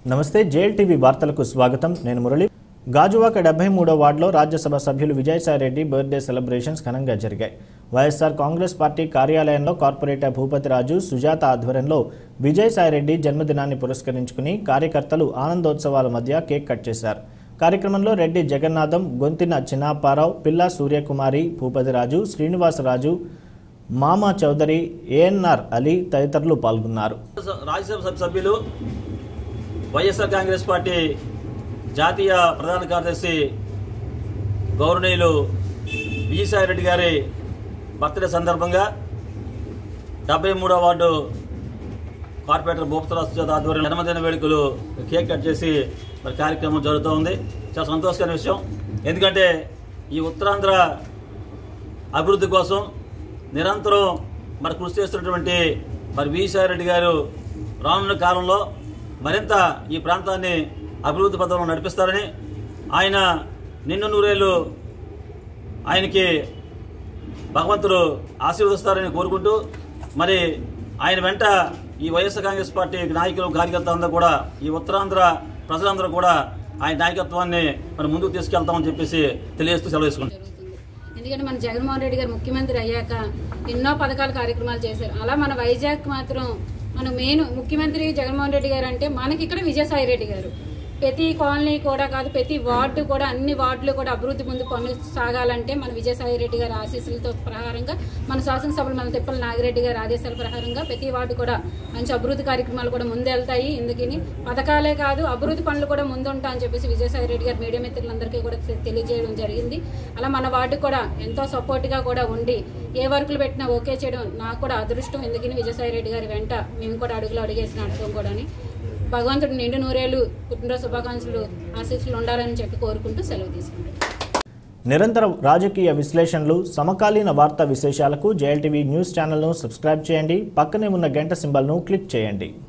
నమస్తే JL TV వార్తలకు స్వాగతం నేను మురళి గాజువాక డెబ్బై మూడో వార్డులో రాజ్యసభ సభ్యులు విజయసాయిరెడ్డి బర్త్డే సెలబ్రేషన్స్ ఘనంగా జరిగాయి వైఎస్ఆర్ కాంగ్రెస్ పార్టీ కార్యాలయంలో కార్పొరేటర్ భూపతిరాజు సుజాత ఆధ్వర్యంలో విజయసాయిరెడ్డి జన్మదినాన్ని పురస్కరించుకుని కార్యకర్తలు ఆనందోత్సవాల మధ్య కేక్ కట్ చేశారు కార్యక్రమంలో రెడ్డి జగన్నాథం గొంతిన చిన్నాపారావు పిల్ల సూర్యకుమారి భూపతిరాజు శ్రీనివాసరాజు మామా చౌదరి ఏఎన్ఆర్ అలీ తదితరులు పాల్గొన్నారు రాజ్యసభ సభ సభ్యులు వైఎస్ఆర్ కాంగ్రెస్ పార్టీ జాతీయ ప్రధాన కార్యదర్శి గౌరవనీయులు విజయసాయి రెడ్డి గారి బర్త్డే సందర్భంగా డెబ్బై మూడో వార్డు కార్పొరేటర్ భూపతరాజు చేత ఆధ్వర్యంలో జన్మదిన వేడుకలు కేక్ కట్ చేసి మరి కార్యక్రమం జరుగుతూ ఉంది చాలా సంతోషకరమైన విషయం ఎందుకంటే ఈ ఉత్తరాంధ్ర అభివృద్ధి కోసం నిరంతరం మరి కృషి చేస్తున్నటువంటి మరి విజయసాయి రెడ్డి గారు రానున్న కాలంలో మరింత ఈ ప్రాంతాన్ని అభివృద్ధి పథంలో నడిపిస్తారని ఆయన నిన్ను నూరేళ్ళు ఆయనకి భగవంతుడు ఆశీర్వదిస్తారని కోరుకుంటూ మరి ఆయన వెంట ఈ వైఎస్ఆర్ కాంగ్రెస్ పార్టీ నాయకులు కార్యకర్తలు అందరూ కూడా ఈ ఉత్తరాంధ్ర ప్రజలందరూ కూడా ఆయన నాయకత్వాన్ని మరి ముందుకు తీసుకెళ్తామని చెప్పేసి తెలియజేస్తూ సెలవు తీసుకుంటాం జరుగుతుంది ఎందుకంటే మన జగన్మోహన్ రెడ్డి గారు ముఖ్యమంత్రి అయ్యాక ఎన్నో పథకాల కార్యక్రమాలు చేశారు అలా మన వైజాగ్ మాత్రం మన మెయిన్ ముఖ్యమంత్రి జగన్మోహన్ రెడ్డి గారు అంటే మనకి ఇక్కడ విజయసాయి రెడ్డి గారు ప్రతి కాలనీ కూడా కాదు ప్రతి వార్డు కూడా అన్ని వార్డులు కూడా అభివృద్ధి ముందు పనులు సాగాలంటే మన విజయసాయి రెడ్డి గారి ఆశీస్సులతో ప్రకారంగా మన శాసనసభలు మన తిప్పల నాగిరెడ్డి గారి ఆదేశాల ప్రకారంగా ప్రతి వార్డు కూడా మంచి అభివృద్ధి కార్యక్రమాలు కూడా ముందెళ్తాయి ఎందుకని పథకాలే కాదు అభివృద్ధి పనులు కూడా ముందుంటా అని చెప్పేసి విజయసాయి రెడ్డి గారు మీడియా మిత్రులందరికీ కూడా తె- తెలియజేయడం జరిగింది అలా మన వార్డు కూడా ఎంతో సపోర్ట్గా కూడా ఉండి ఏ వర్కులు పెట్టినా ఓకే చేయడం నాకు కూడా అదృష్టం ఎందుకని విజయసాయి రెడ్డి గారి వెంట మేము కూడా అడుగులు అడిగేసిన అడగం కూడా భగవంతుడు నిండు నూరేళ్ళు పుట్టినరోజు శుభాకాంక్షలు ఆశీస్సులు ఉండాలని చెప్పి కోరుకుంటూ సెలవు తీసుకుంటాం నిరంతర రాజకీయ విశ్లేషణలు సమకాలీన వార్తా విశేషాలకు జేఎల్టీవీ న్యూస్ ఛానల్ను సబ్స్క్రైబ్ చేయండి పక్కనే ఉన్న గంట సింబల్ను క్లిక్ చేయండి